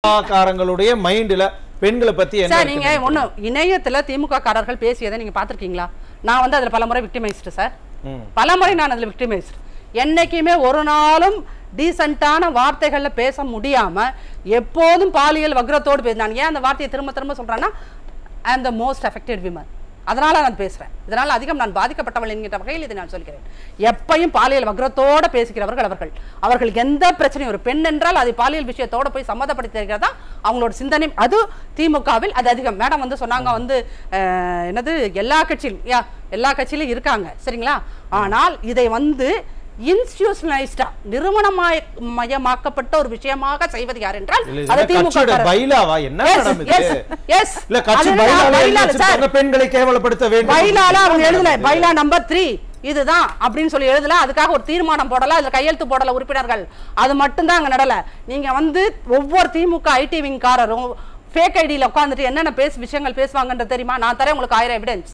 காரங்களுடைய மைண்ட்ல பெண்களை பத்தி என்ன சார் நீங்க இருக்குன்னு ஒண்ணு இணையத்துல திமுக காரர்கள் பேசியதை நீங்க பாத்திருக்கீங்களா நான் வந்து அதுல பலமுறை விக்டிமைஸ்டு சார் ம். பலமுறை நான் அதுல விக்டிமைஸ்டு என்னைக்குமே ஒரு நாளும் டீசென்ட்டான வார்த்தைகள்ல பேச முடியாம எப்போதும் பாலியல் வக்ரத்தோடு பேச நான் ஏன் அந்த வார்த்தையை திரும்ப திரும்ப சொல்றேன்னா I the most affected women அதனால நான் பேசுறேன் இதனால் அதிகம் நான் பாதிக்கப்பட்டவள் என்கிற வகையில் இதை நான் சொல்கிறேன் எப்பையும் பாலியல் வக்ரத்தோட பேசுகிறவர்கள் அவர்கள் அவர்கள் எந்த பிரச்சனையும் ஒரு பெண் என்றால் அது பாலியல் விஷயத்தோட போய் சம்மதப்படுத்திருக்கிறதா அவங்களோட சிந்தனை அது திமுகவில் அது அதிகம் மேடம் வந்து சொன்னாங்க வந்து அஹ், என்னது எல்லா கட்சியிலும் யா எல்லா கட்சியிலும் இருக்காங்க சரிங்களா ஆனால் இதை வந்து இன்ஸ்டிடியூஷனலைஸ்டா நிறுவனமாய மயமாக்கப்பட்ட ஒரு விஷயமாக செய்வது யார் என்றால் இல்ல, அது இது கட்சியோட திமுக பைலாவா என்ன மேடம் இது எஸ் இல்ல கட்சி பைலால எழுதி வச்சிருக்காங்க, பெண்களை கேவலப்படுத்த வேண்டும் பைலால அவங்க என்ன எழுதல மேடம் இது? பைலா நம்பர் த்ரீ இதுதான் அப்படின்னு சொல்லி எழுதல அதுக்காக ஒரு தீர்மானம் போடல அதுல கையெழுத்து போடல உறுப்பினர்கள் அது மட்டும்தான் அங்க நடல நீங்க வந்து ஒவ்வொரு திமுக ஐடி விங்காரரும் ஃபேக் ஐடியில் உட்காந்துட்டு என்னென்ன பேச விஷயங்கள் பேசுவாங்கன்றது தெரியுமா நான் தரேன் உங்களுக்கு ஆயிரம் எவிடன்ஸ்